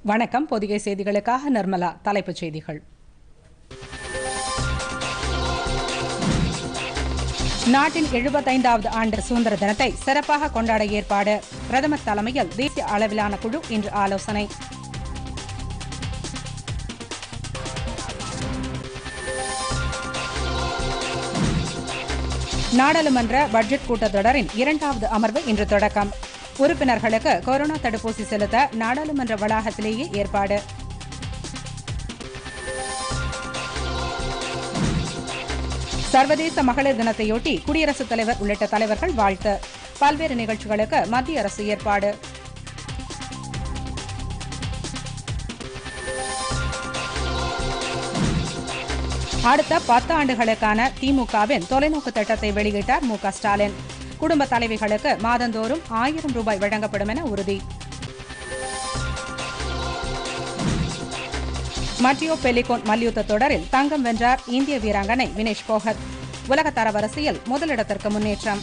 வணக்கம் பொதிகை செய்திகளுக்காக நிர்மலா தலைப்புச் செய்திகள் நாட்டின் எழுபத்தைந்தாவது ஆண்டு சுதந்திர தினத்தை சிறப்பாக கொண்டாட ஏற்பாடு பிரதமர் தலைமையில் தேசிய அளவிலான குழு இன்று ஆலோசனை நாடாளுமன்ற பட்ஜெட் கூட்டத்தொடரின் இரண்டாவது அமர்வு இன்று தொடக்கம் உறுப்பினர்களுக்கு கொரோனா தடுப்பூசி செலுத்த நாடாளுமன்ற வளாகத்திலேயே ஏற்பாடு சர்வதேச மகளிர் தினத்தையொட்டி குடியரசுத் தலைவர் உள்ளிட்ட தலைவர்கள் வாழ்த்து பல்வேறு நிகழ்ச்சிகளுக்கு மத்திய அரசு ஏற்பாடு அடுத்த பத்து ஆண்டுகளுக்கான திமுகவின் தொலைநோக்கு திட்டத்தை வெளியிட்டார் மு க ஸ்டாலின் குடும்ப தலைவிகளுக்கு மாதந்தோறும் ஆயிரம் ரூபாய் வழங்கப்படும் என உறுதி மட்டியோ பெலிகோன் மல்யுத்த தொடரில் தங்கம் வென்றார் இந்திய வீராங்கனை வினேஷ் போகத் உலக தரவரிசையில் முதலிடத்திற்கு முன்னேற்றம்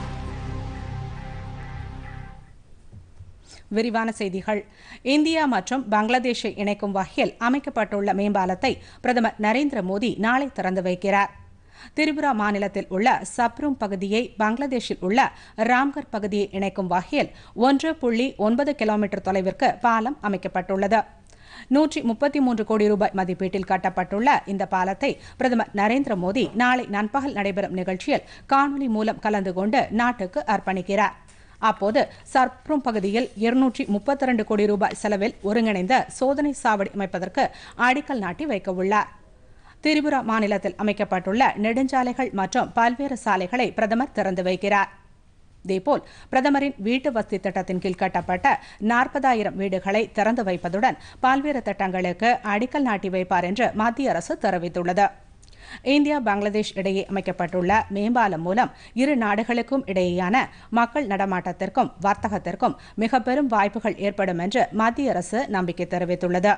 விரிவான செய்திகள் இந்தியா மற்றும் பங்களாதேஷை இணைக்கும் வகையில் அமைக்கப்பட்டுள்ள மேம்பாலத்தை பிரதமர் நரேந்திர மோடி நாளை திறந்து வைக்கிறார் திரிபுரா மாநிலத்தில் உள்ள சப்ரூம் பகுதியை பங்களாதேஷில் உள்ள ராம்கர் பகுதியை இணைக்கும் வகையில் ஒன்று புள்ளி ஒன்பது கிலோமீட்டர் தொலைவிற்கு பாலம் அமைக்கப்பட்டுள்ளது நூற்றி முப்பத்தி மூன்று கோடி ரூபாய் மதிப்பீட்டில் கட்டப்பட்டுள்ள இந்த பாலத்தை பிரதமர் நரேந்திர மோடி நாளை நண்பகல் நடைபெறும் நிகழ்ச்சியில் காணொலி மூலம் கலந்து கொண்டு நாட்டுக்கு அர்ப்பணிக்கிறார் அப்போது சர்ப்ரும் பகுதியில் இருநூற்றி முப்பத்தி இரண்டு கோடி ரூபாய் செலவில் ஒருங்கிணைந்த சோதனை சாவடி அமைப்பதற்கு அடிக்கல் நாட்டி வைக்க உள்ளார் திரிபுரா மாநிலத்தில் அமைக்கப்பட்டுள்ள நெடுஞ்சாலைகள் மற்றும் பல்வேறு சாலைகளை பிரதமர் திறந்து வைக்கிறார் இதேபோல் பிரதமரின் வீட்டு வசதி திட்டத்தின் கீழ் கட்டப்பட்ட நாற்பதாயிரம் வீடுகளை திறந்து வைப்பதுடன் பல்வேறு திட்டங்களுக்கு அடிக்கல் நாட்டி வைப்பார் என்று மத்திய அரசு தெரிவித்துள்ளது இந்தியா பங்களாதேஷ் இடையே அமைக்கப்பட்டுள்ள மேம்பாலம் மூலம் இரு நாடுகளுக்கும் இடையேயான மக்கள் நடமாட்டத்திற்கும் வர்த்தகத்திற்கும் மிக பெரும் வாய்ப்புகள் ஏற்படும் என்று மத்திய அரசு நம்பிக்கை தெரிவித்துள்ளது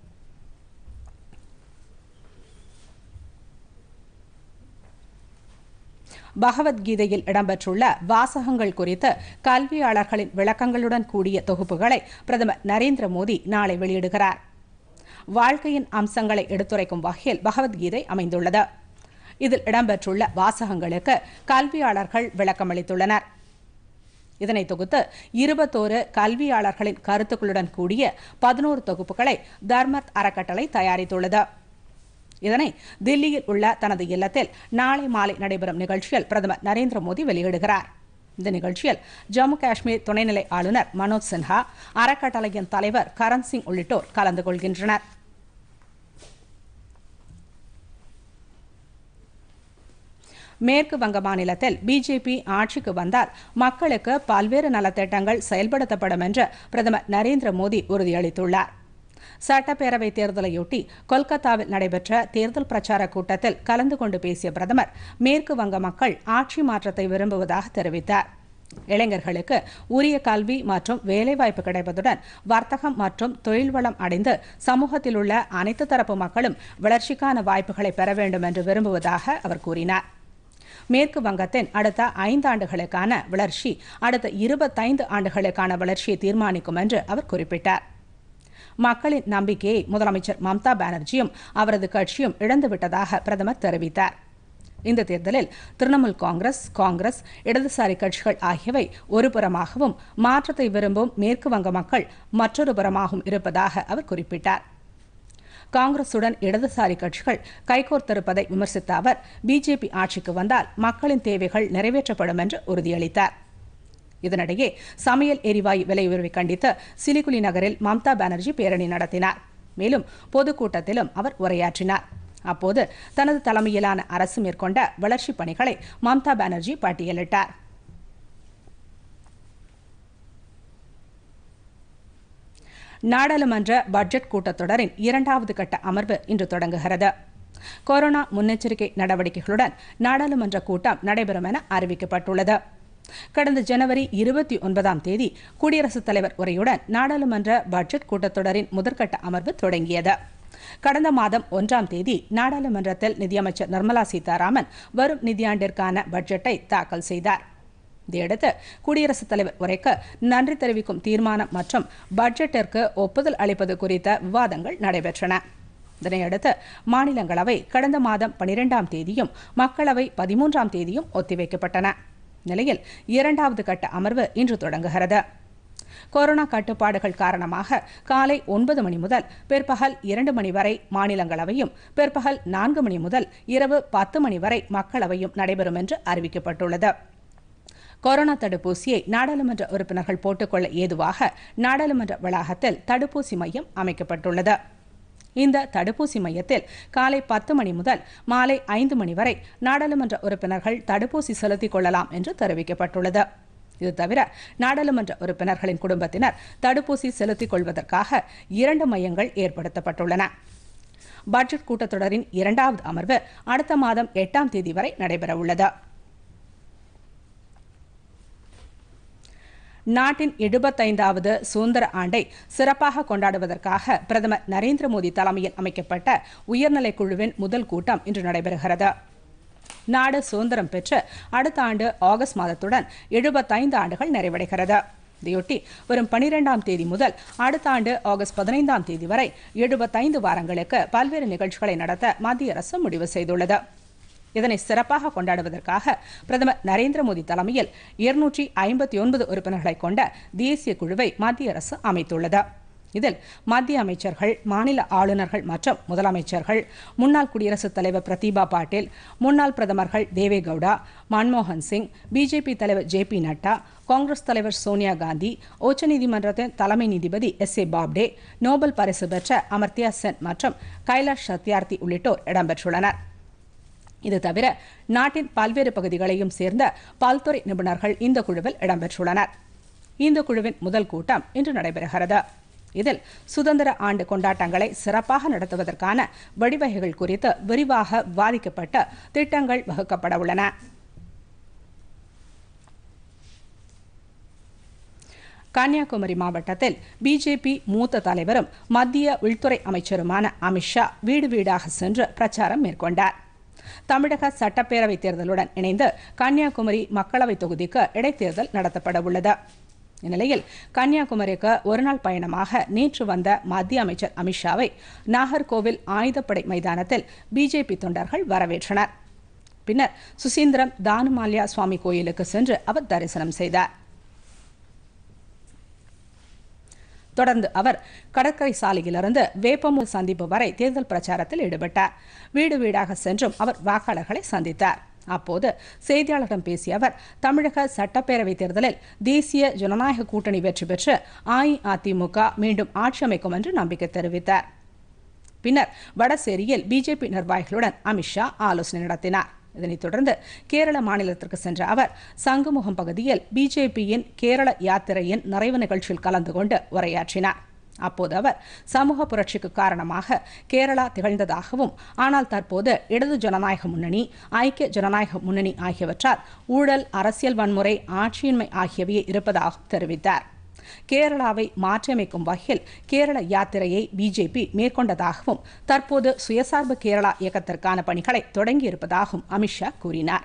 பகவத்கீதையில் இடம்பெற்றுள்ள வாசகங்கள் குறித்து கல்வியாளர்களின் விளக்கங்களுடன் கூடிய தொகுப்புகளை பிரதமர் நரேந்திர மோடி நாளை வெளியிடுகிறார் வாழ்க்கையின் அம்சங்களை எடுத்துரைக்கும் வகையில் பகவத்கீதை அமைந்துள்ளது இதில் இடம்பெற்றுள்ள வாசகங்களுக்கு கல்வியாளர்கள் விளக்கமளித்துள்ளனர் இதனை தொகுத்து இருபத்தோரு கல்வியாளர்களின் கருத்துக்களுடன் கூடிய பதினோரு தொகுப்புகளை தர்மத் அறக்கட்டளை தயாரித்துள்ளது இதனை தில்லியில் உள்ள தனது இல்லத்தில் நாளை மாலை நடைபெறும் நிகழ்ச்சியில் பிரதமர் நரேந்திர மோடி வெளியிடுகிறார் இந்த நிகழ்ச்சியில் ஜம்மு காஷ்மீர் துணைநிலை ஆளுநர் மனோஜ் சின்ஹா அறக்கட்டளையின் தலைவர் கரண் சிங் உள்ளிட்டோர் கலந்து கொள்கின்றனர் மேற்கு வங்க மாநிலத்தில் பிஜேபி ஆட்சிக்கு வந்தால் மக்களுக்கு பல்வேறு நலத்திட்டங்கள் செயல்படுத்தப்படும் என்று பிரதமர் நரேந்திர மோடி உறுதியளித்துள்ளார் சட்டப்பேரவை தேர்தலையொட்டி கொல்கத்தாவில் நடைபெற்ற தேர்தல் பிரச்சார கூட்டத்தில் கலந்து கொண்டு பேசிய பிரதமர் மேற்கு வங்க மக்கள் ஆட்சி மாற்றத்தை விரும்புவதாக தெரிவித்தார் இளைஞர்களுக்கு உரிய கல்வி மற்றும் வேலைவாய்ப்பு கிடைப்பதுடன் வர்த்தகம் மற்றும் தொழில் வளம் அடைந்து சமூகத்தில் உள்ள அனைத்து தரப்பு மக்களும் வளர்ச்சிக்கான வாய்ப்புகளை பெற வேண்டும் என்று விரும்புவதாக அவர் கூறினார் மேற்கு வங்கத்தின் அடுத்த ஐந்தாண்டுகளுக்கான வளர்ச்சி அடுத்த இருபத்தைந்து ஆண்டுகளுக்கான வளர்ச்சியை தீர்மானிக்கும் என்று அவர் குறிப்பிட்டார் மக்களின் நம்பிக்கையை முதலமைச்சர் மம்தா பானர்ஜியும் அவரது கட்சியும் இழந்துவிட்டதாக பிரதமர் தெரிவித்தார் இந்த தேர்தலில் திரிணாமுல் காங்கிரஸ் காங்கிரஸ் இடதுசாரி கட்சிகள் ஆகியவை ஒரு புறமாகவும் மாற்றத்தை விரும்பும் மேற்கு வங்க மக்கள் மற்றொரு புறமாகவும் இருப்பதாக அவர் குறிப்பிட்டார் காங்கிரசுடன் இடதுசாரி கட்சிகள் கைகோர்த்திருப்பதை விமர்சித்த அவர் பிஜேபி ஆட்சிக்கு வந்தால் மக்களின் தேவைகள் நிறைவேற்றப்படும் என்று உறுதியளித்தார் இதனிடையே சமையல் எரிவாயு விலை உயர்வை கண்டித்து சிலிகுலி நகரில் மம்தா பானர்ஜி பேரணி நடத்தினார் மேலும் பொதுக்கூட்டத்திலும் அவர் உரையாற்றினார் அப்போது தனது தலைமையிலான அரசு மேற்கொண்ட வளர்ச்சிப் பணிகளை மம்தா பானர்ஜி பட்டியலிட்டார் நாடாளுமன்ற பட்ஜெட் கூட்டத்தொடரின் இரண்டாவது கட்ட அமர்வு இன்று தொடங்குகிறது கொரோனா முன்னெச்சரிக்கை நடவடிக்கைகளுடன் நாடாளுமன்ற கூட்டம் நடைபெறும் என அறிவிக்கப்பட்டுள்ளது கடந்த ஜனவரி இருபத்தி ஒன்பதாம் தேதி குடியரசுத் தலைவர் உரையுடன் நாடாளுமன்ற பட்ஜெட் கூட்டத்தொடரின் முதற்கட்ட அமர்வு தொடங்கியது கடந்த மாதம் ஒன்றாம் தேதி நாடாளுமன்றத்தில் நிதியமைச்சர் நிர்மலா சீதாராமன் வரும் நிதியாண்டிற்கான பட்ஜெட்டை தாக்கல் செய்தார் இதையடுத்து குடியரசுத் தலைவர் உரைக்கு நன்றி தெரிவிக்கும் தீர்மானம் மற்றும் பட்ஜெட்டிற்கு ஒப்புதல் அளிப்பது குறித்த விவாதங்கள் நடைபெற்றன இதனையடுத்து மாநிலங்களவை கடந்த மாதம் பனிரெண்டாம் தேதியும் மக்களவை பதிமூன்றாம் தேதியும் ஒத்திவைக்கப்பட்டன நிலையில் இரண்டாவது கட்ட அமர்வு இன்று தொடங்குகிறது கொரோனா கட்டுப்பாடுகள் காரணமாக காலை ஒன்பது மணி முதல் பிற்பகல் இரண்டு மணி வரை மாநிலங்களவையும் பிற்பகல் நான்கு மணி முதல் இரவு பத்து மணி வரை மக்களவையும் நடைபெறும் என்று அறிவிக்கப்பட்டுள்ளது கொரோனா தடுப்பூசியை நாடாளுமன்ற உறுப்பினர்கள் போட்டுக்கொள்ள ஏதுவாக நாடாளுமன்ற வளாகத்தில் தடுப்பூசி மையம் அமைக்கப்பட்டுள்ளது இந்த தடுப்பூசி மையத்தில் காலை பத்து மணி முதல் மாலை ஐந்து மணி வரை நாடாளுமன்ற உறுப்பினர்கள் தடுப்பூசி செலுத்திக் கொள்ளலாம் என்று தெரிவிக்கப்பட்டுள்ளது இது தவிர நாடாளுமன்ற உறுப்பினர்களின் குடும்பத்தினர் தடுப்பூசி செலுத்திக் கொள்வதற்காக இரண்டு மையங்கள் ஏற்படுத்தப்பட்டுள்ளன பட்ஜெட் கூட்டத்தொடரின் இரண்டாவது அமர்வு அடுத்த மாதம் எட்டாம் தேதி வரை நடைபெறவுள்ளது நாட்டின் எழுபத்தைந்தாவது சுதந்திர ஆண்டை சிறப்பாக கொண்டாடுவதற்காக பிரதமர் நரேந்திர மோடி தலைமையில் அமைக்கப்பட்ட உயர்நிலைக் குழுவின் முதல் கூட்டம் இன்று நடைபெறுகிறது நாடு சுதந்திரம் பெற்று அடுத்த ஆண்டு ஆகஸ்ட் மாதத்துடன் எழுபத்தைந்து ஆண்டுகள் நிறைவடைகிறது இதையொட்டி வரும் பனிரெண்டாம் தேதி முதல் அடுத்த ஆண்டு ஆகஸ்ட் பதினைந்தாம் தேதி வரை எழுபத்தைந்து வாரங்களுக்கு பல்வேறு நிகழ்ச்சிகளை நடத்த மத்திய அரசு முடிவு செய்துள்ளது இதனை சிறப்பாக கொண்டாடுவதற்காக பிரதமர் நரேந்திர மோடி தலைமையில் இருநூற்றி ஐம்பத்தி ஒன்பது உறுப்பினர்களை கொண்ட தேசிய குழுவை மத்திய அரசு அமைத்துள்ளது இதில் மத்திய அமைச்சர்கள் மாநில ஆளுநர்கள் மற்றும் முதலமைச்சர்கள் முன்னாள் குடியரசுத் தலைவர் பிரதீபா பாட்டீல் முன்னாள் பிரதமர்கள் தேவே கவுடா மன்மோகன் சிங் பிஜேபி தலைவர் ஜே பி நட்டா காங்கிரஸ் தலைவர் சோனியா காந்தி உச்சநீதிமன்றத்தின் தலைமை நீதிபதி எஸ் ஏ பாப்டே நோபல் பரிசு பெற்ற அமர்த்தியா சென் மற்றும் கைலாஷ் சத்யார்த்தி உள்ளிட்டோர் இடம்பெற்றுள்ளனர் இது தவிர நாட்டின் பல்வேறு பகுதிகளையும் சேர்ந்த பல்துறை நிபுணர்கள் இந்த குழுவில் இடம்பெற்றுள்ளனர் இந்த குழுவின் முதல் கூட்டம் இன்று நடைபெறுகிறது இதில் சுதந்திர ஆண்டு கொண்டாட்டங்களை சிறப்பாக நடத்துவதற்கான வழிவகைகள் குறித்து விரிவாக விவாதிக்கப்பட்டு திட்டங்கள் வகுக்கப்பட உள்ளன கன்னியாகுமரி மாவட்டத்தில் பிஜேபி மூத்த தலைவரும் மத்திய உள்துறை அமைச்சருமான அமித்ஷா வீடு வீடாக சென்று பிரச்சாரம் மேற்கொண்டார் தமிழக சட்டப்பேரவை தேர்தலுடன் இணைந்து கன்னியாகுமரி மக்களவைத் தொகுதிக்கு இடைத்தேர்தல் நடத்தப்பட உள்ளது இந்நிலையில் கன்னியாகுமரிக்கு ஒருநாள் பயணமாக நேற்று வந்த மத்திய அமைச்சர் அமித்ஷாவை நாகர்கோவில் ஆயுதப்படை மைதானத்தில் பிஜேபி தொண்டர்கள் வரவேற்றனர் பின்னர் சுசீந்திரம் தானுமால்யா சுவாமி கோயிலுக்கு சென்று அவர் தரிசனம் செய்தார் தொடர்ந்து அவர் கடற்கரை சாலையிலிருந்து வேப்பமூர் சந்திப்பு வரை தேர்தல் பிரச்சாரத்தில் ஈடுபட்டார் வீடு வீடாக சென்றும் அவர் வாக்காளர்களை சந்தித்தார் அப்போது செய்தியாளர்களிடம் பேசிய அவர் தமிழக சட்டப்பேரவைத் தேர்தலில் தேசிய ஜனநாயக கூட்டணி வெற்றி பெற்று அஇஅதிமுக மீண்டும் ஆட்சி அமைக்கும் என்று நம்பிக்கை தெரிவித்தார் பின்னர் வடசேரியில் பிஜேபி நிர்வாகிகளுடன் அமித்ஷா ஆலோசனை நடத்தினார் இதனைத் தொடர்ந்து கேரள மாநிலத்திற்கு சென்ற அவர் சங்குமுகம் பகுதியில் பிஜேபியின் கேரள யாத்திரையின் நிறைவு நிகழ்ச்சியில் கலந்து கொண்டு உரையாற்றினார் அப்போது அவர் சமூக புரட்சிக்கு காரணமாக கேரளா திகழ்ந்ததாகவும் ஆனால் தற்போது இடது ஜனநாயக முன்னணி ஐக்கிய ஜனநாயக முன்னணி ஆகியவற்றால் ஊழல் அரசியல் வன்முறை ஆட்சியின்மை ஆகியவையே இருப்பதாகவும் தெரிவித்தார் கேரளாவை மாற்றியமைக்கும் வகையில் கேரள யாத்திரையை பிஜேபி மேற்கொண்டதாகவும் தற்போது சுயசார்பு கேரளா இயக்கத்திற்கான பணிகளை தொடங்கியிருப்பதாகவும் அமித்ஷா கூறினார்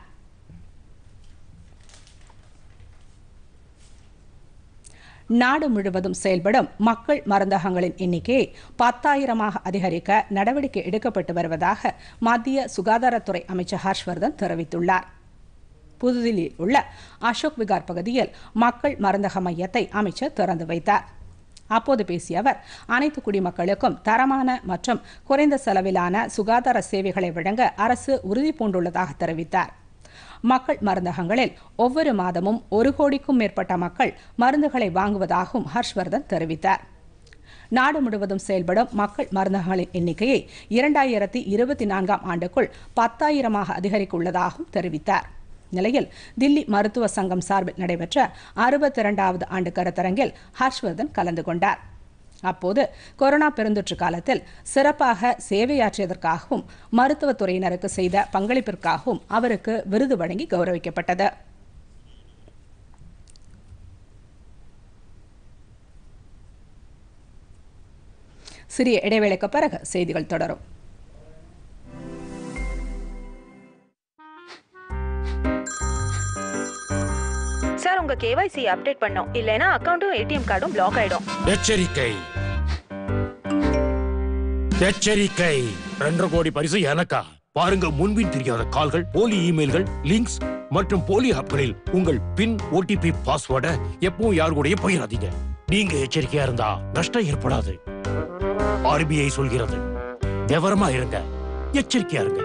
நாடு முழுவதும் செயல்படும் மக்கள் மருந்தகங்களின் எண்ணிக்கையை பத்தாயிரமாக அதிகரிக்க நடவடிக்கை எடுக்கப்பட்டு வருவதாக மத்திய சுகாதாரத்துறை அமைச்சர் ஹர்ஷ்வர்தன் தெரிவித்துள்ளார் புதுதில்லியில் உள்ள அசோக் விகார் பகுதியில் மக்கள் மருந்தக மையத்தை அமைச்சர் திறந்து வைத்தார் அப்போது பேசிய அவர் அனைத்து குடிமக்களுக்கும் தரமான மற்றும் குறைந்த செலவிலான சுகாதார சேவைகளை வழங்க அரசு உறுதி பூண்டுள்ளதாக தெரிவித்தார் மக்கள் மருந்தகங்களில் ஒவ்வொரு மாதமும் ஒரு கோடிக்கும் மேற்பட்ட மக்கள் மருந்துகளை வாங்குவதாகவும் ஹர்ஷ்வர்தன் தெரிவித்தார் நாடு முழுவதும் செயல்படும் மக்கள் மருந்தகங்களின் எண்ணிக்கையை இரண்டாயிரத்தி இருபத்தி நான்காம் ஆண்டுக்குள் பத்தாயிரமாக அதிகரிக்க உள்ளதாகவும் தெரிவித்தார் நிலையில் தில்லி மருத்துவ சங்கம் சார்பில் நடைபெற்ற அறுபத்தி இரண்டாவது ஆண்டு கருத்தரங்கில் ஹர்ஷ்வர்தன் கலந்து கொண்டார் அப்போது கொரோனா பெருந்தொற்று காலத்தில் சிறப்பாக சேவையாற்றியதற்காகவும் மருத்துவத்துறையினருக்கு செய்த பங்களிப்பிற்காகவும் அவருக்கு விருது வழங்கி கௌரவிக்கப்பட்டது சிறிய இடைவேளைக்கு பிறகு செய்திகள் தொடரும் உங்க கேவைசி அப்டேட் பண்ணோம் இல்லைன்னா அக்கவுண்டும் ஏடிஎம் கார்டும் பிளாக் ஆயிடும் எச்சரிக்கை எச்சரிக்கை ரெண்டரை கோடி பரிசு எனக்கா பாருங்க முன்பின் தெரியாத கால்கள் போலி இமெயில்கள் லிங்க்ஸ் மற்றும் போலி ஆப்களில் உங்கள் பின் ஓடிபி பாஸ்வேர்டை எப்பவும் யார் கூடயும் பகிராதீங்க நீங்க எச்சரிக்கையா இருந்தா நஷ்டம் ஏற்படாது ஆர்பிஐ சொல்கிறது விவரமா இருங்க எச்சரிக்கையா இருங்க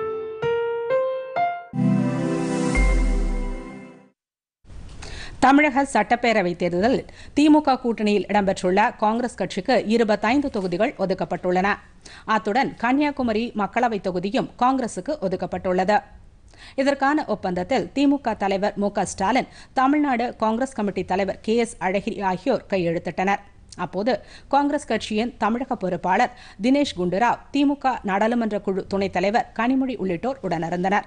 தமிழக சட்டப்பேரவை தேர்தலில் திமுக கூட்டணியில் இடம்பெற்றுள்ள காங்கிரஸ் கட்சிக்கு இருபத்தைந்து தொகுதிகள் ஒதுக்கப்பட்டுள்ளன அத்துடன் கன்னியாகுமரி மக்களவைத் தொகுதியும் காங்கிரசுக்கு ஒதுக்கப்பட்டுள்ளது இதற்கான ஒப்பந்தத்தில் திமுக தலைவர் மு க ஸ்டாலின் தமிழ்நாடு காங்கிரஸ் கமிட்டி தலைவர் கே எஸ் அழகிரி ஆகியோர் கையெழுத்திட்டனர் அப்போது காங்கிரஸ் கட்சியின் தமிழக பொறுப்பாளர் தினேஷ் குண்டுராவ் திமுக நாடாளுமன்ற குழு துணைத் தலைவர் கனிமொழி உள்ளிட்டோர் உடனிருந்தனர்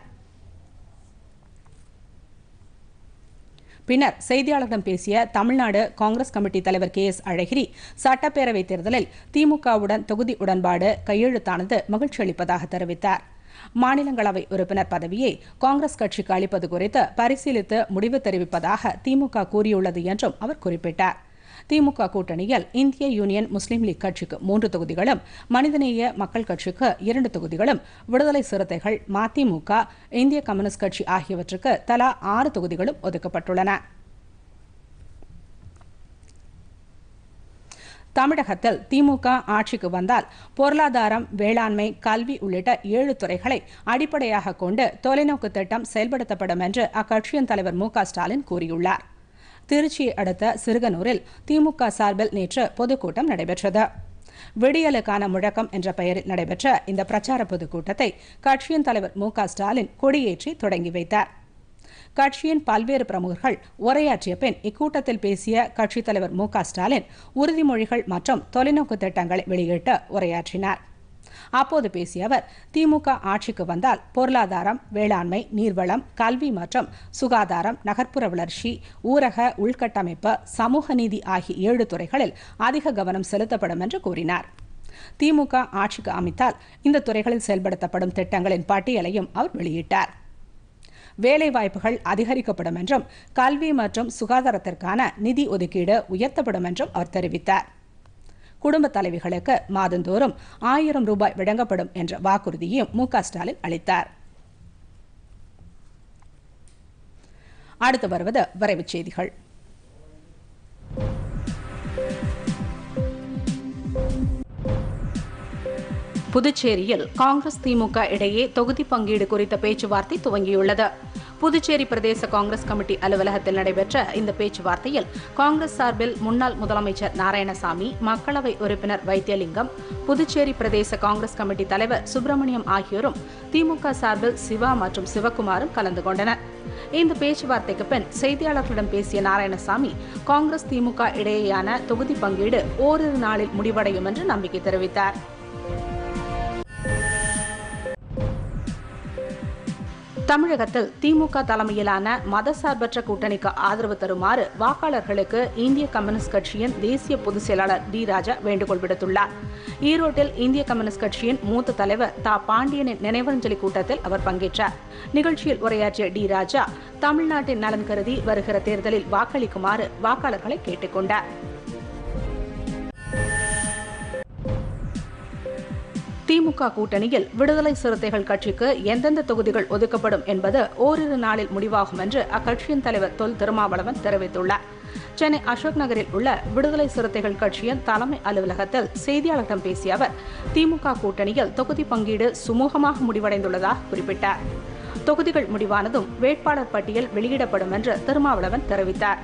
பின்னர் செய்தியாளர்களிடம் பேசிய தமிழ்நாடு காங்கிரஸ் கமிட்டி தலைவர் கே எஸ் அழகிரி சட்டப்பேரவைத் தேர்தலில் திமுகவுடன் தொகுதி உடன்பாடு கையெழுத்தானது மகிழ்ச்சி அளிப்பதாக தெரிவித்தார் மாநிலங்களவை உறுப்பினர் பதவியை காங்கிரஸ் கட்சிக்கு அளிப்பது குறித்து பரிசீலித்து முடிவு தெரிவிப்பதாக திமுக கூறியுள்ளது என்றும் அவர் குறிப்பிட்டார் திமுக கூட்டணியில் இந்திய யூனியன் முஸ்லீம் லீக் கட்சிக்கு மூன்று தொகுதிகளும் மனிதநேய மக்கள் கட்சிக்கு இரண்டு தொகுதிகளும் விடுதலை சிறுத்தைகள் மதிமுக இந்திய கம்யூனிஸ்ட் கட்சி ஆகியவற்றுக்கு தலா ஆறு தொகுதிகளும் ஒதுக்கப்பட்டுள்ளன தமிழகத்தில் திமுக ஆட்சிக்கு வந்தால் பொருளாதாரம் வேளாண்மை கல்வி உள்ளிட்ட ஏழு துறைகளை அடிப்படையாக கொண்டு தொலைநோக்கு திட்டம் செயல்படுத்தப்படும் என்று அக்கட்சியின் தலைவர் மு க ஸ்டாலின் கூறியுள்ளார் திருச்சியை அடுத்த சிறுகனூரில் திமுக சார்பில் நேற்று பொதுக்கூட்டம் நடைபெற்றது விடியலுக்கான முழக்கம் என்ற பெயரில் நடைபெற்ற இந்த பிரச்சார பொதுக்கூட்டத்தை கட்சியின் தலைவர் மு க ஸ்டாலின் கொடியேற்றி தொடங்கி வைத்தார் கட்சியின் பல்வேறு பிரமுகர்கள் உரையாற்றிய பின் இக்கூட்டத்தில் பேசிய கட்சித் தலைவர் மு க ஸ்டாலின் உறுதிமொழிகள் மற்றும் தொலைநோக்கு திட்டங்களை வெளியிட்டு உரையாற்றினார் அப்போது பேசிய அவர் திமுக ஆட்சிக்கு வந்தால் பொருளாதாரம் வேளாண்மை நீர்வளம் கல்வி மற்றும் சுகாதாரம் நகர்ப்புற வளர்ச்சி ஊரக உள்கட்டமைப்பு சமூக நீதி ஆகிய ஏழு துறைகளில் அதிக கவனம் செலுத்தப்படும் என்று கூறினார் திமுக ஆட்சிக்கு அமைத்தால் இந்த துறைகளில் செயல்படுத்தப்படும் திட்டங்களின் பட்டியலையும் அவர் வெளியிட்டார் வேலைவாய்ப்புகள் அதிகரிக்கப்படும் என்றும் கல்வி மற்றும் சுகாதாரத்திற்கான நிதி ஒதுக்கீடு உயர்த்தப்படும் என்றும் அவர் தெரிவித்தார் குடும்ப தலைவிகளுக்கு மாதந்தோறும் ஆயிரம் ரூபாய் வழங்கப்படும் என்ற வாக்குறுதியையும் மு க ஸ்டாலின் அளித்தார் அடுத்து வருவது விரைவுச் செய்திகள் புதுச்சேரியில் காங்கிரஸ் திமுக இடையே தொகுதி பங்கீடு குறித்த பேச்சுவார்த்தை துவங்கியுள்ளது புதுச்சேரி பிரதேச காங்கிரஸ் கமிட்டி அலுவலகத்தில் நடைபெற்ற இந்த பேச்சுவார்த்தையில் காங்கிரஸ் சார்பில் முன்னாள் முதலமைச்சர் நாராயணசாமி மக்களவை உறுப்பினர் வைத்தியலிங்கம் புதுச்சேரி பிரதேச காங்கிரஸ் கமிட்டி தலைவர் சுப்பிரமணியம் ஆகியோரும் திமுக சார்பில் சிவா மற்றும் சிவகுமாரும் கலந்து கொண்டனர் இந்த பேச்சுவார்த்தைக்கு பின் செய்தியாளர்களிடம் பேசிய நாராயணசாமி காங்கிரஸ் திமுக இடையேயான தொகுதி பங்கீடு ஓரிரு நாளில் முடிவடையும் என்று நம்பிக்கை தெரிவித்தார் தமிழகத்தில் திமுக தலைமையிலான மதசார்பற்ற கூட்டணிக்கு ஆதரவு தருமாறு வாக்காளர்களுக்கு இந்திய கம்யூனிஸ்ட் கட்சியின் தேசிய பொதுச் செயலாளர் டி ராஜா வேண்டுகோள் விடுத்துள்ளார் ஈரோட்டில் இந்திய கம்யூனிஸ்ட் கட்சியின் மூத்த தலைவர் தா பாண்டியனின் நினைவஞ்சலி கூட்டத்தில் அவர் பங்கேற்றார் நிகழ்ச்சியில் உரையாற்றிய டி ராஜா தமிழ்நாட்டின் நலன் கருதி வருகிற தேர்தலில் வாக்களிக்குமாறு வாக்காளர்களை கேட்டுக்கொண்டார் திமுக கூட்டணியில் விடுதலை சிறுத்தைகள் கட்சிக்கு எந்தெந்த தொகுதிகள் ஒதுக்கப்படும் என்பது ஓரிரு நாளில் முடிவாகும் என்று அக்கட்சியின் தலைவர் தொல் திருமாவளவன் தெரிவித்துள்ளார் சென்னை அசோக் நகரில் உள்ள விடுதலை சிறுத்தைகள் கட்சியின் தலைமை அலுவலகத்தில் செய்தியாளர்களிடம் பேசிய அவர் திமுக கூட்டணியில் தொகுதி பங்கீடு சுமூகமாக முடிவடைந்துள்ளதாக குறிப்பிட்டார் தொகுதிகள் முடிவானதும் வேட்பாளர் பட்டியல் வெளியிடப்படும் என்று திருமாவளவன் தெரிவித்தார்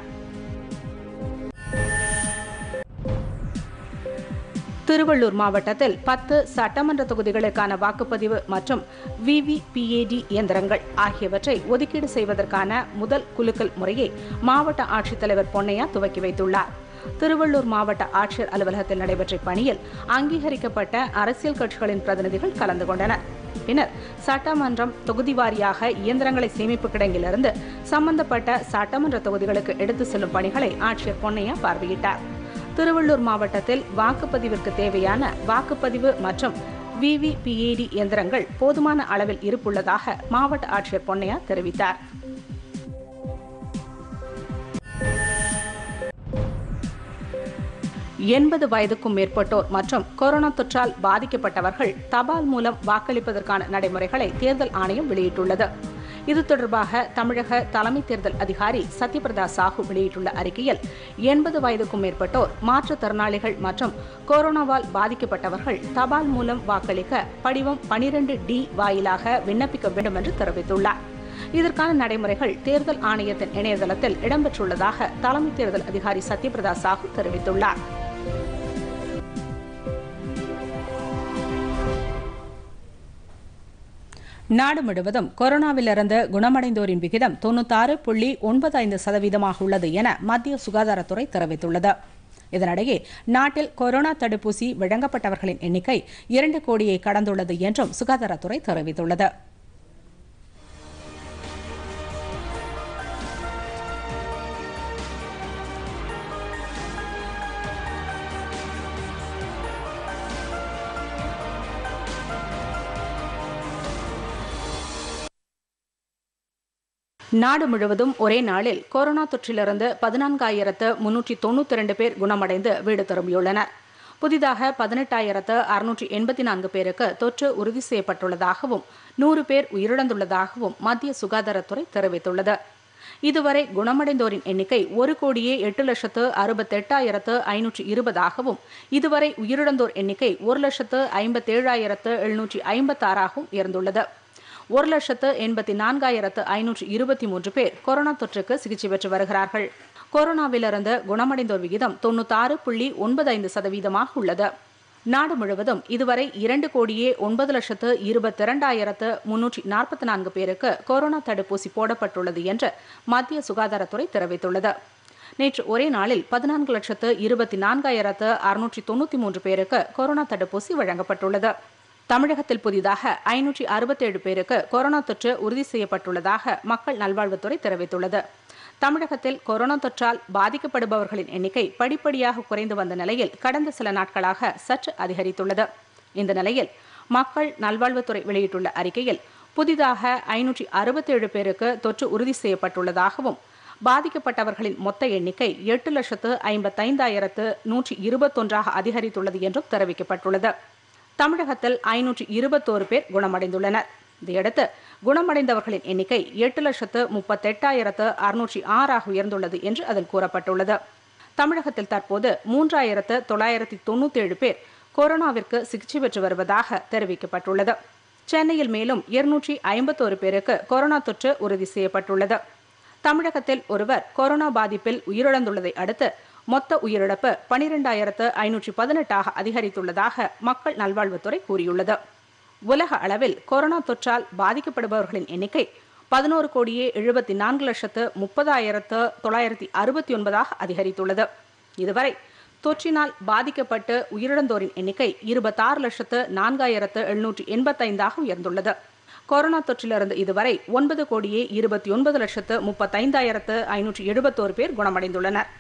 திருவள்ளூர் மாவட்டத்தில் பத்து சட்டமன்ற தொகுதிகளுக்கான வாக்குப்பதிவு மற்றும் விவிபிஏடி இயந்திரங்கள் ஆகியவற்றை ஒதுக்கீடு செய்வதற்கான முதல் குலுக்கல் முறையை மாவட்ட ஆட்சித்தலைவர் பொன்னையா துவக்கி வைத்துள்ளார் திருவள்ளூர் மாவட்ட ஆட்சியர் அலுவலகத்தில் நடைபெற்ற பணியில் அங்கீகரிக்கப்பட்ட அரசியல் கட்சிகளின் பிரதிநிதிகள் கலந்து கொண்டனர் பின்னர் சட்டமன்றம் தொகுதி வாரியாக இயந்திரங்களை சேமிப்பு கிடங்கிலிருந்து சம்பந்தப்பட்ட சட்டமன்ற தொகுதிகளுக்கு எடுத்து செல்லும் பணிகளை ஆட்சியர் பொன்னையா பார்வையிட்டார் திருவள்ளூர் மாவட்டத்தில் வாக்குப்பதிவிற்கு தேவையான வாக்குப்பதிவு மற்றும் விவிபிஏடி இயந்திரங்கள் போதுமான அளவில் இருப்புள்ளதாக மாவட்ட ஆட்சியர் பொன்னையா தெரிவித்தார் எண்பது வயதுக்கும் மேற்பட்டோர் மற்றும் கொரோனா தொற்றால் பாதிக்கப்பட்டவர்கள் தபால் மூலம் வாக்களிப்பதற்கான நடைமுறைகளை தேர்தல் ஆணையம் வெளியிட்டுள்ளது இது தொடர்பாக தமிழக தலைமை தேர்தல் அதிகாரி சத்யபிரதா சாஹூ வெளியிட்டுள்ள அறிக்கையில் எண்பது வயதுக்கும் மேற்பட்டோர் மாற்றுத்திறனாளிகள் மற்றும் கொரோனாவால் பாதிக்கப்பட்டவர்கள் தபால் மூலம் வாக்களிக்க படிவம் பனிரெண்டு டி வாயிலாக விண்ணப்பிக்க வேண்டும் என்று தெரிவித்துள்ளார் இதற்கான நடைமுறைகள் தேர்தல் ஆணையத்தின் இணையதளத்தில் இடம்பெற்றுள்ளதாக தலைமை தேர்தல் அதிகாரி சத்யபிரதா சாஹூ தெரிவித்துள்ளார் நாடு முழுவதும் கொரோனாவிலிருந்து குணமடைந்தோரின் விகிதம் தொண்ணூத்தாறு புள்ளி ஒன்பது ஐந்து சதவீதமாக உள்ளது என மத்திய சுகாதாரத்துறை தெரிவித்துள்ளது இதனிடையே நாட்டில் கொரோனா தடுப்பூசி வழங்கப்பட்டவர்களின் எண்ணிக்கை இரண்டு கோடியை கடந்துள்ளது என்றும் சுகாதாரத்துறை தெரிவித்துள்ளது நாடு முழுவதும் ஒரே நாளில் கொரோனா தொற்றிலிருந்து பதினான்காயிரத்து முன்னூற்றி தொண்ணூத்தி இரண்டு பேர் குணமடைந்து வீடு திரும்பியுள்ளனர் புதிதாக பதினெட்டாயிரத்து அறுநூற்றி எண்பத்தி நான்கு பேருக்கு தொற்று உறுதி செய்யப்பட்டுள்ளதாகவும் நூறு பேர் உயிரிழந்துள்ளதாகவும் மத்திய சுகாதாரத்துறை தெரிவித்துள்ளது இதுவரை குணமடைந்தோரின் எண்ணிக்கை ஒரு கோடியே எட்டு லட்சத்து அறுபத்தெட்டாயிரத்து ஐநூற்றி இருபதாகவும் இதுவரை உயிரிழந்தோர் எண்ணிக்கை ஒரு லட்சத்து ஐம்பத்தேழாயிரத்து எழுநூற்றி ஐம்பத்தாறாகவும் உயர்ந்துள்ளது ஒரு லட்சத்து எண்பத்தி நான்காயிரத்து ஐநூற்று இருபத்தி மூன்று பேர் கொரோனா தொற்றுக்கு சிகிச்சை பெற்று வருகிறார்கள் கொரோனாவிலிருந்து குணமடைந்தோர் விகிதம் தொண்ணூத்தாறு புள்ளி ஒன்பது ஐந்து சதவீதமாக உள்ளது நாடு முழுவதும் இதுவரை இரண்டு கோடியே ஒன்பது லட்சத்து இருபத்தி இரண்டாயிரத்து முன்னூற்றி நாற்பத்தி நான்கு பேருக்கு கொரோனா தடுப்பூசி போடப்பட்டுள்ளது என்று மத்திய சுகாதாரத்துறை தெரிவித்துள்ளது நேற்று ஒரே நாளில் பதினான்கு லட்சத்து இருபத்தி நான்காயிரத்து அறுநூற்றி தொண்ணூற்றி மூன்று பேருக்கு கொரோனா தடுப்பூசி வழங்கப்பட்டுள்ளது தமிழகத்தில் புதிதாக ஐநூற்றி அறுபத்தேழு பேருக்கு கொரோனா தொற்று உறுதி செய்யப்பட்டுள்ளதாக மக்கள் நல்வாழ்வுத்துறை தெரிவித்துள்ளது தமிழகத்தில் கொரோனா தொற்றால் பாதிக்கப்படுபவர்களின் எண்ணிக்கை படிப்படியாக குறைந்து வந்த நிலையில் கடந்த சில நாட்களாக சற்று அதிகரித்துள்ளது இந்த நிலையில் மக்கள் நல்வாழ்வுத்துறை வெளியிட்டுள்ள அறிக்கையில் புதிதாக ஐநூற்றி அறுபத்தேழு பேருக்கு தொற்று உறுதி செய்யப்பட்டுள்ளதாகவும் பாதிக்கப்பட்டவர்களின் மொத்த எண்ணிக்கை எட்டு லட்சத்து ஐம்பத்தைந்தாயிரத்து நூற்றி இருபத்தொன்றாக அதிகரித்துள்ளது என்றும் தெரிவிக்கப்பட்டுள்ளது தமிழகத்தில் ஐநூற்றி இருபத்தோரு பேர் குணமடைந்துள்ளனர் இதையடுத்து குணமடைந்தவர்களின் எண்ணிக்கை எட்டு லட்சத்து முப்பத்தெட்டாயிரத்து அறுநூற்றி ஆறாக உயர்ந்துள்ளது என்று அதில் கூறப்பட்டுள்ளது தமிழகத்தில் தற்போது மூன்றாயிரத்து தொள்ளாயிரத்தி தொண்ணூத்தி ஏழு பேர் கொரோனாவிற்கு சிகிச்சை பெற்று வருவதாக தெரிவிக்கப்பட்டுள்ளது சென்னையில் மேலும் இருநூற்றி ஐம்பத்தோரு பேருக்கு கொரோனா தொற்று உறுதி செய்யப்பட்டுள்ளது தமிழகத்தில் ஒருவர் கொரோனா பாதிப்பில் உயிரிழந்துள்ளதை அடுத்து மொத்த உயிரிழப்பு பனிரெண்டாயிரத்து ஐநூற்றி பதினெட்டாக அதிகரித்துள்ளதாக மக்கள் நல்வாழ்வுத்துறை கூறியுள்ளது உலக அளவில் கொரோனா தொற்றால் பாதிக்கப்படுபவர்களின் எண்ணிக்கை பதினோரு கோடியே எழுபத்தி நான்கு லட்சத்து முப்பதாயிரத்து தொள்ளாயிரத்தி அறுபத்தி ஒன்பதாக அதிகரித்துள்ளது இதுவரை தொற்றினால் பாதிக்கப்பட்டு உயிரிழந்தோரின் எண்ணிக்கை இருபத்தாறு லட்சத்து நான்காயிரத்து எழுநூற்றி எண்பத்தைந்தாக உயர்ந்துள்ளது கொரோனா தொற்றிலிருந்து இதுவரை ஒன்பது கோடியே இருபத்தி ஒன்பது லட்சத்து முப்பத்தைந்தாயிரத்து ஐநூற்றி எழுபத்தோரு பேர் குணமடைந்துள்ளனர்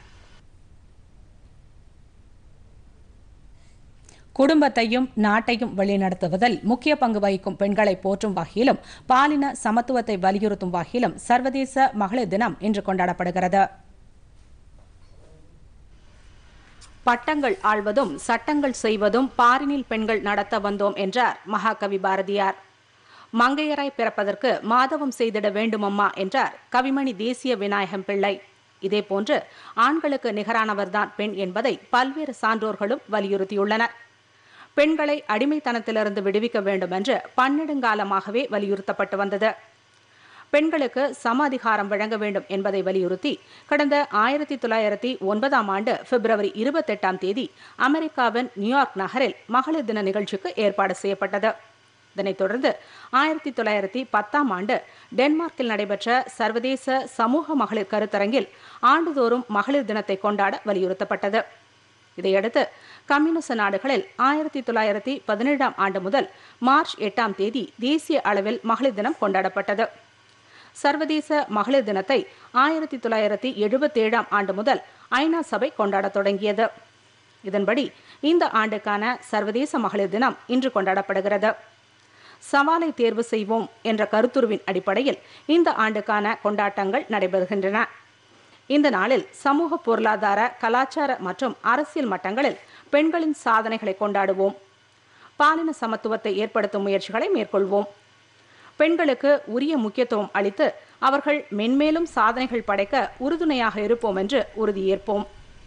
குடும்பத்தையும் நாட்டையும் வழிநடத்துவதில் முக்கிய பங்கு வகிக்கும் பெண்களை போற்றும் வகையிலும் பாலின சமத்துவத்தை வலியுறுத்தும் வகையிலும் சர்வதேச மகளிர் தினம் இன்று கொண்டாடப்படுகிறது பட்டங்கள் ஆள்வதும் சட்டங்கள் செய்வதும் பாரினில் பெண்கள் நடத்த வந்தோம் என்றார் மகாகவி பாரதியார் மங்கையராய் பிறப்பதற்கு மாதவம் செய்திட வேண்டுமம்மா என்றார் கவிமணி தேசிய விநாயகம் பிள்ளை இதேபோன்று ஆண்களுக்கு நிகரானவர்தான் பெண் என்பதை பல்வேறு சான்றோர்களும் வலியுறுத்தியுள்ளனர் பெண்களை அடிமைத்தனத்திலிருந்து விடுவிக்க வேண்டும் என்று பன்னெடுங்காலமாகவே வலியுறுத்தப்பட்டு வந்தது பெண்களுக்கு சம அதிகாரம் வழங்க வேண்டும் என்பதை வலியுறுத்தி கடந்த ஆயிரத்தி தொள்ளாயிரத்தி ஒன்பதாம் ஆண்டு பிப்ரவரி இருபத்தெட்டாம் தேதி அமெரிக்காவின் நியூயார்க் நகரில் மகளிர் தின நிகழ்ச்சிக்கு ஏற்பாடு செய்யப்பட்டது இதனைத் தொடர்ந்து ஆயிரத்தி தொள்ளாயிரத்தி பத்தாம் ஆண்டு டென்மார்க்கில் நடைபெற்ற சர்வதேச சமூக மகளிர் கருத்தரங்கில் ஆண்டுதோறும் மகளிர் தினத்தை கொண்டாட வலியுறுத்தப்பட்டது இதையடுத்து கம்யூனிச நாடுகளில் ஆயிரத்தி தொள்ளாயிரத்தி பதினேழாம் ஆண்டு முதல் மார்ச் எட்டாம் தேதி தேசிய அளவில் மகளிர் தினம் கொண்டாடப்பட்டது சர்வதேச மகளிர் தினத்தை ஆயிரத்தி தொள்ளாயிரத்தி எழுபத்தேழாம் ஆண்டு முதல் ஐநா சபை கொண்டாடத் தொடங்கியது இதன்படி இந்த ஆண்டுக்கான சர்வதேச மகளிர் தினம் இன்று கொண்டாடப்படுகிறது சவாலை தேர்வு செய்வோம் என்ற கருத்துருவின் அடிப்படையில் இந்த ஆண்டுக்கான கொண்டாட்டங்கள் நடைபெறுகின்றன இந்த நாளில் சமூக பொருளாதார கலாச்சார மற்றும் அரசியல் மட்டங்களில் பெண்களின் சாதனைகளை கொண்டாடுவோம் பாலின சமத்துவத்தை ஏற்படுத்தும் முயற்சிகளை மேற்கொள்வோம் பெண்களுக்கு உரிய முக்கியத்துவம் அளித்து அவர்கள் மென்மேலும் சாதனைகள் படைக்க உறுதுணையாக இருப்போம் என்று உறுதியேற்போம்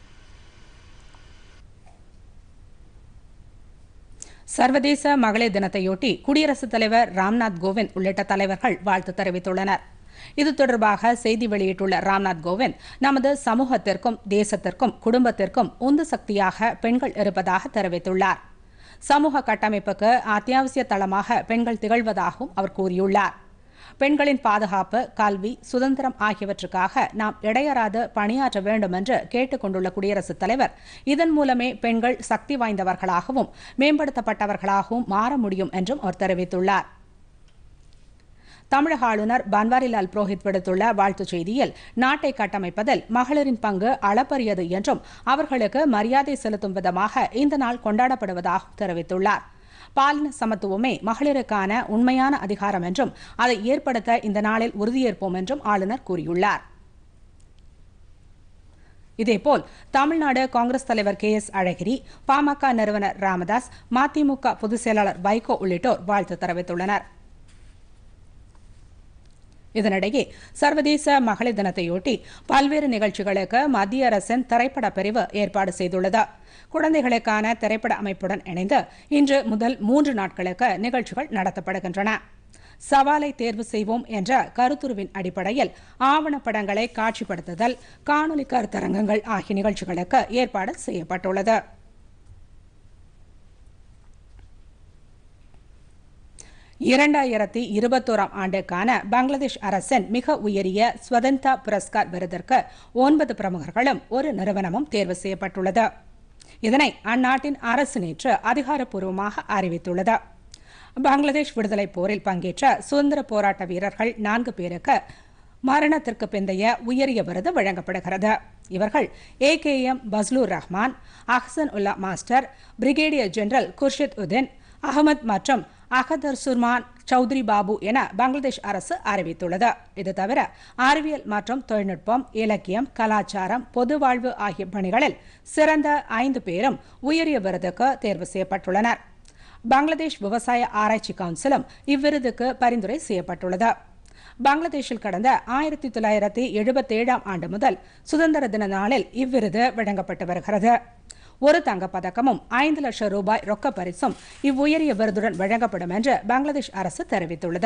சர்வதேச மகளிர் தினத்தையொட்டி குடியரசுத் தலைவர் ராம்நாத் கோவிந்த் உள்ளிட்ட தலைவர்கள் வாழ்த்து தெரிவித்துள்ளனர் இது தொடர்பாக செய்தி வெளியிட்டுள்ள ராம்நாத் கோவிந்த் நமது சமூகத்திற்கும் தேசத்திற்கும் குடும்பத்திற்கும் உந்து சக்தியாக பெண்கள் இருப்பதாக தெரிவித்துள்ளார் சமூக கட்டமைப்புக்கு அத்தியாவசிய தளமாக பெண்கள் திகழ்வதாகவும் அவர் கூறியுள்ளார் பெண்களின் பாதுகாப்பு கல்வி சுதந்திரம் ஆகியவற்றுக்காக நாம் இடையறாது பணியாற்ற வேண்டும் என்று கேட்டுக் கொண்டுள்ள குடியரசுத் தலைவர் இதன் மூலமே பெண்கள் சக்தி வாய்ந்தவர்களாகவும் மேம்படுத்தப்பட்டவர்களாகவும் மாற முடியும் என்றும் அவர் தெரிவித்துள்ளார் தமிழக ஆளுநர் பன்வாரிலால் புரோஹித் விடுத்துள்ள வாழ்த்துச் செய்தியில் நாட்டை கட்டமைப்பதில் மகளிரின் பங்கு அளப்பரியது என்றும் அவர்களுக்கு மரியாதை செலுத்தும் விதமாக இந்த நாள் கொண்டாடப்படுவதாக தெரிவித்துள்ளார் பாலின சமத்துவமே மகளிருக்கான உண்மையான அதிகாரம் என்றும் அதை ஏற்படுத்த இந்த நாளில் உறுதியேற்போம் என்றும் ஆளுநர் கூறியுள்ளார் இதேபோல் தமிழ்நாடு காங்கிரஸ் தலைவர் கே எஸ் அழகிரி பாமக நிறுவனர் ராமதாஸ் மதிமுக பொதுச் செயலாளர் வைகோ உள்ளிட்டோர் வாழ்த்து தெரிவித்துள்ளனர் இதனிடையே சர்வதேச மகளிர் தினத்தையொட்டி பல்வேறு நிகழ்ச்சிகளுக்கு மத்திய அரசின் திரைப்பட பிரிவு ஏற்பாடு செய்துள்ளது குழந்தைகளுக்கான திரைப்பட அமைப்புடன் இணைந்து இன்று முதல் மூன்று நாட்களுக்கு நிகழ்ச்சிகள் நடத்தப்படுகின்றன சவாலை தேர்வு செய்வோம் என்ற கருத்துருவின் அடிப்படையில் ஆவணப்படங்களை காட்சிப்படுத்துதல் காணொலி கருத்தரங்கங்கள் ஆகிய நிகழ்ச்சிகளுக்கு ஏற்பாடு செய்யப்பட்டுள்ளது இரண்டாயிரத்தி இருபத்தோராம் ஆண்டுக்கான பங்களாதேஷ் அரசின் மிக உயரிய ஸ்வதந்தா புரஸ்கார் விருதிற்கு ஒன்பது பிரமுகர்களும் ஒரு நிறுவனமும் தேர்வு செய்யப்பட்டுள்ளது இதனை அந்நாட்டின் அரசு நேற்று அதிகாரப்பூர்வமாக அறிவித்துள்ளது பங்களாதேஷ் விடுதலைப் போரில் பங்கேற்ற சுதந்திர போராட்ட வீரர்கள் நான்கு பேருக்கு மரணத்திற்கு பிந்தைய உயரிய விருது வழங்கப்படுகிறது இவர்கள் A K M Fazlur Rahman Ahsan Ullah Master brigadier general Khurshid Uddin Ahmed மற்றும் அகதர் சுர்மான் சௌத்ரி பாபு என பங்களாதேஷ் அரசு அறிவித்துள்ளது இது தவிர அறிவியல் மற்றும் தொழில்நுட்பம் இலக்கியம் கலாச்சாரம் பொது வாழ்வு ஆகிய பணிகளில் சிறந்த ஐந்து பேரும் உயரிய விருதுக்கு தேர்வு செய்யப்பட்டுள்ளனர் பங்களாதேஷ் விவசாய ஆராய்ச்சி கவுன்சிலும் இவ்விருதுக்கு பரிந்துரை செய்யப்பட்டுள்ளது பங்களாதேஷில் கடந்த ஆயிரத்தி தொள்ளாயிரத்தி எழுபத்தேழாம் ஆண்டு முதல் சுதந்திர தின நாளில் இவ்விருது வழங்கப்பட்டு வருகிறது ஒரு தங்கப்பதக்கமும் ஐந்து லட்சம் ரூபாய் ரொக்க பரிசும் இவ்வுயரிய விருதுடன் வழங்கப்படும் என்று பங்களாதேஷ் அரசு தெரிவித்துள்ளது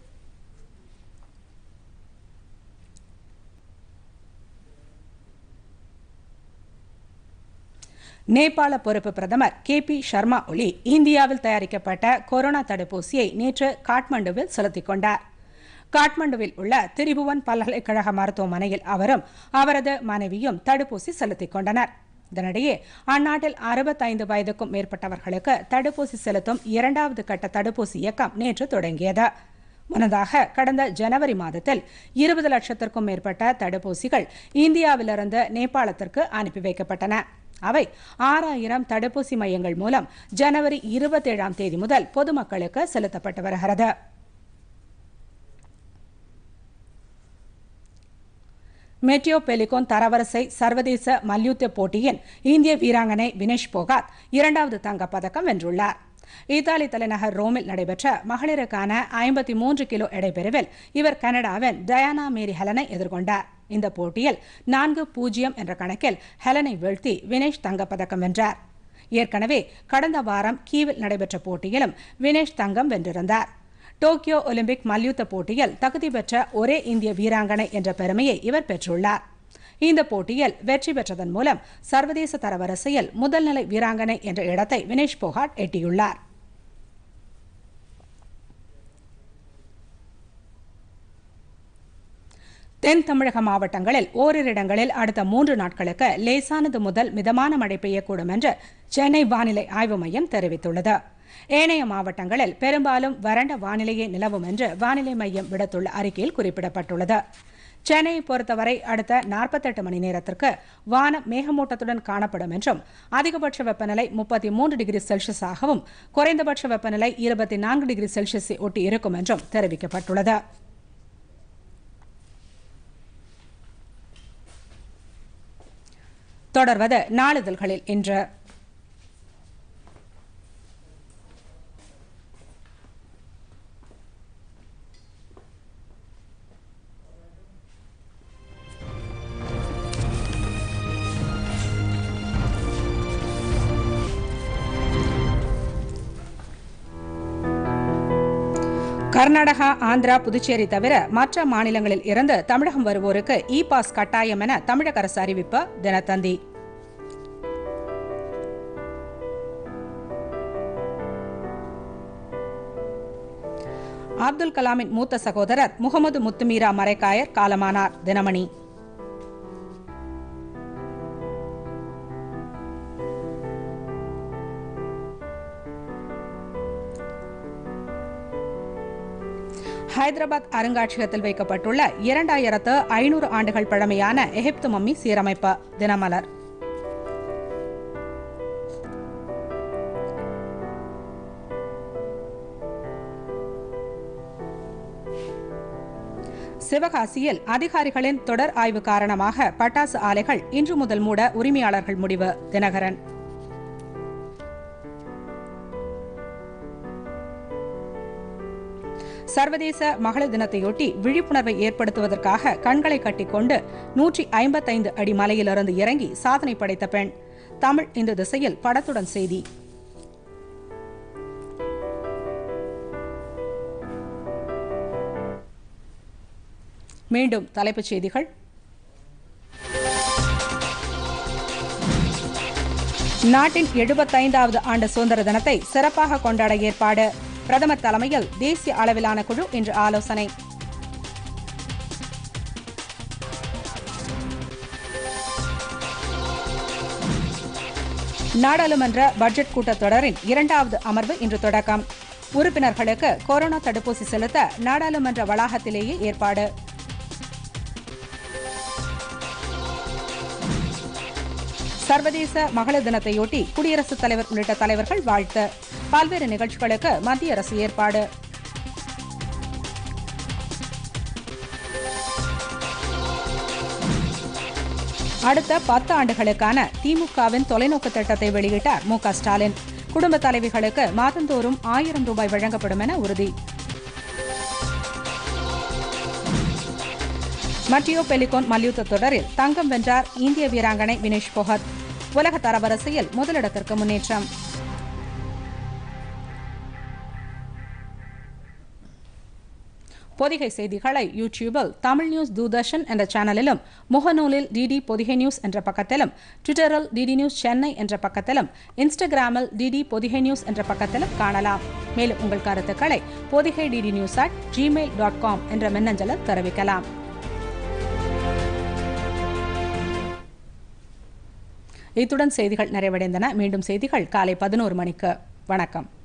நேபாள பொறுப்பு பிரதமர் கே பி சர்மா ஒலி இந்தியாவில் தயாரிக்கப்பட்ட கொரோனா தடுப்பூசியை நேற்று காட்மண்டுவில் செலுத்திக் கொண்டார் காட்மண்டுவில் உள்ள திரிபுவன் பல்கலைக்கழக மருத்துவமனையில் அவரும் அவரது மனைவியும் தடுப்பூசி செலுத்திக் கொண்டனர் இதனிடையே அந்நாட்டில் அறுபத்தைந்து வயதுக்கும் மேற்பட்டவர்களுக்கு தடுப்பூசி செலுத்தும் இரண்டாவது கட்ட தடுப்பூசி இயக்கம் நேற்று தொடங்கியது முன்னதாக கடந்த ஜனவரி மாதத்தில் இருபது லட்சத்திற்கும் மேற்பட்ட தடுப்பூசிகள் இந்தியாவிலிருந்து நேபாளத்திற்கு அனுப்பி வைக்கப்பட்டன அவை ஆறாயிரம் தடுப்பூசி மையங்கள் மூலம் ஜனவரி இருபத்தேழாம் தேதி முதல் பொதுமக்களுக்கு செலுத்தப்பட்டு வருகிறது மெட்டியோ பெலிகோன் தரவரிசை சர்வதேச மல்யுத்த போட்டியின் இந்திய வீராங்கனை வினேஷ் போகாத் இரண்டாவது தங்கப் பதக்கம் வென்றுள்ளார் இத்தாலி தலைநகர் ரோமில் நடைபெற்ற மகளிருக்கான ஐம்பத்தி மூன்று கிலோ எடைப்பிரிவில் இவர் கனடாவின் டயானா மேரி ஹெலனை எதிர்கொண்டார் இந்த போட்டியில் நான்கு பூஜ்ஜியம் என்ற கணக்கில் ஹெலனை வீழ்த்தி வினேஷ் தங்கப்பதக்கம் வென்றார் ஏற்கனவே கடந்த வாரம் கீவில் நடைபெற்ற போட்டியிலும் வினேஷ் தங்கம் வென்றிருந்தார் டோக்கியோ ஒலிம்பிக் மல்யுத்த போட்டியில் தகுதி பெற்ற ஒரே இந்திய வீராங்கனை என்ற பெருமையை இவர் பெற்றுள்ளார் இந்த போட்டியில் வெற்றி பெற்றதன் மூலம் சர்வதேச தரவரிசையில் முதல்நிலை வீராங்கனை என்ற இடத்தை வினேஷ் போகாட் எட்டியுள்ளார் தென் தமிழக மாவட்டங்களில் ஓரிரு இடங்களில் அடுத்த மூன்று நாட்களுக்கு லேசானது முதல் மிதமான மழை பெய்யக்கூடும் என்று சென்னை வானிலை ஆய்வு மையம் தெரிவித்துள்ளது ஏனைய மாவட்டங்களில் பெரும்பாலும் வறண்ட வானிலையே நிலவும் என்று வானிலை மையம் விடுத்துள்ள அறிக்கையில் குறிப்பிடப்பட்டுள்ளது சென்னையை பொறுத்தவரை அடுத்த நாற்பத்தெட்டு மணி நேரத்திற்கு வானம் மேகமூட்டத்துடன் காணப்படும் என்றும் அதிகபட்ச வெப்பநிலை முப்பத்தி மூன்று டிகிரி செல்சியஸாகவும் குறைந்தபட்ச வெப்பநிலை இருபத்தி நான்கு டிகிரி செல்சியஸை ஒட்டி இருக்கும் என்றும் தெரிவிக்கப்பட்டுள்ளது தொடர்வது நாளிதழ்களில் இன்று கர்நாடகா ஆந்திரா புதுச்சேரி தவிர மற்ற மாநிலங்களில் இருந்து தமிழகம் வருவோருக்கு இ பாஸ் கட்டாயம் என தமிழக அரசு அறிவிப்பு தினத்தந்தி அப்துல் கலாமின் மூத்த சகோதரர் முகமது முத்துமீரா மரைக்காயர் காலமானார் தினமணி ஹைதராபாத் அருங்காட்சியகத்தில் வைக்கப்பட்டுள்ள இரண்டாயிரத்து ஐநூறு ஆண்டுகள் பழமையான எகிப்து மம்மி சீரமைப்பு தினமலர் சிவகாசியில் அதிகாரிகளின் தொடர் ஆய்வு காரணமாக பட்டாசு ஆலைகள் இன்று முதல் மூட உரிமையாளர்கள் முடிவு தினகரன் சர்வதேச மகளிர் தினத்தையொட்டி விழிப்புணர்வை ஏற்படுத்துவதற்காக கண்களை கட்டிக்கொண்டு நூற்றி ஐம்பத்தைந்து அடி மலையிலிருந்து இறங்கி சாதனை படைத்த பெண் தமிழ் இந்த திசையில் படத்துடன் செய்தி மீண்டும் தலைப்புச் செய்திகள் நாட்டின் எழுபத்தைந்தாவது ஆண்டு சுதந்திர தினத்தை சிறப்பாக கொண்டாட ஏற்பாடு பிரதமர் தலைமையில் தேசிய அளவிலான குழு இன்று ஆலோசனை நாடாளுமன்ற பட்ஜெட் கூட்டத்தொடரின் இரண்டாவது அமர்வு இன்று தொடக்கம் உறுப்பினர்களுக்கு கொரோனா தடுப்பூசி செலுத்த நாடாளுமன்ற வளாகத்திலேயே ஏற்பாடு சர்வதேச மகளிர் தினத்தையொட்டி குடியரசுத் தலைவர் உள்ளிட்ட தலைவர்கள் வாழ்த்து பல்வேறு நிகழ்ச்சிகளுக்கு மத்திய அரசு ஏற்பாடு அடுத்த பத்து ஆண்டுகளுக்கான திமுகவின் தொலைநோக்கு திட்டத்தை வெளியிட்டார் மு க ஸ்டாலின் குடும்ப தலைவிகளுக்கு மாதந்தோறும் ஆயிரம் ரூபாய் வழங்கப்படும் என உறுதி மட்டியோ பெலிகோன் மல்யுத்த தொடரில் தங்கம் வென்றார் இந்திய வீராங்கனை வினேஷ் போகத் உலக தரவரிசையில் முதலிடத்திற்கு முன்னேற்றம் பொதிகை செய்திகளை யூடியூபில் தமிழ் நியூஸ் தூர்தர்ஷன் என்ற சேனலிலும் முகநூலில் டிடி பொதிகை நியூஸ் என்ற பக்கத்திலும் ட்விட்டரில் டிடி நியூஸ் சென்னை என்ற பக்கத்திலும் இன்ஸ்டாகிராமில் டிடி பொதிகை நியூஸ் என்ற பக்கத்திலும் காணலாம் மேலும் உங்கள் கருத்துக்களை Podhigai DD news at Gmail dot com என்ற மின்னஞ்சலில் தெரிவிக்கலாம் இத்துடன் செய்திகள் நிறைவடைந்தன மீண்டும் செய்திகள் காலை பதினோரு மணிக்கு வணக்கம்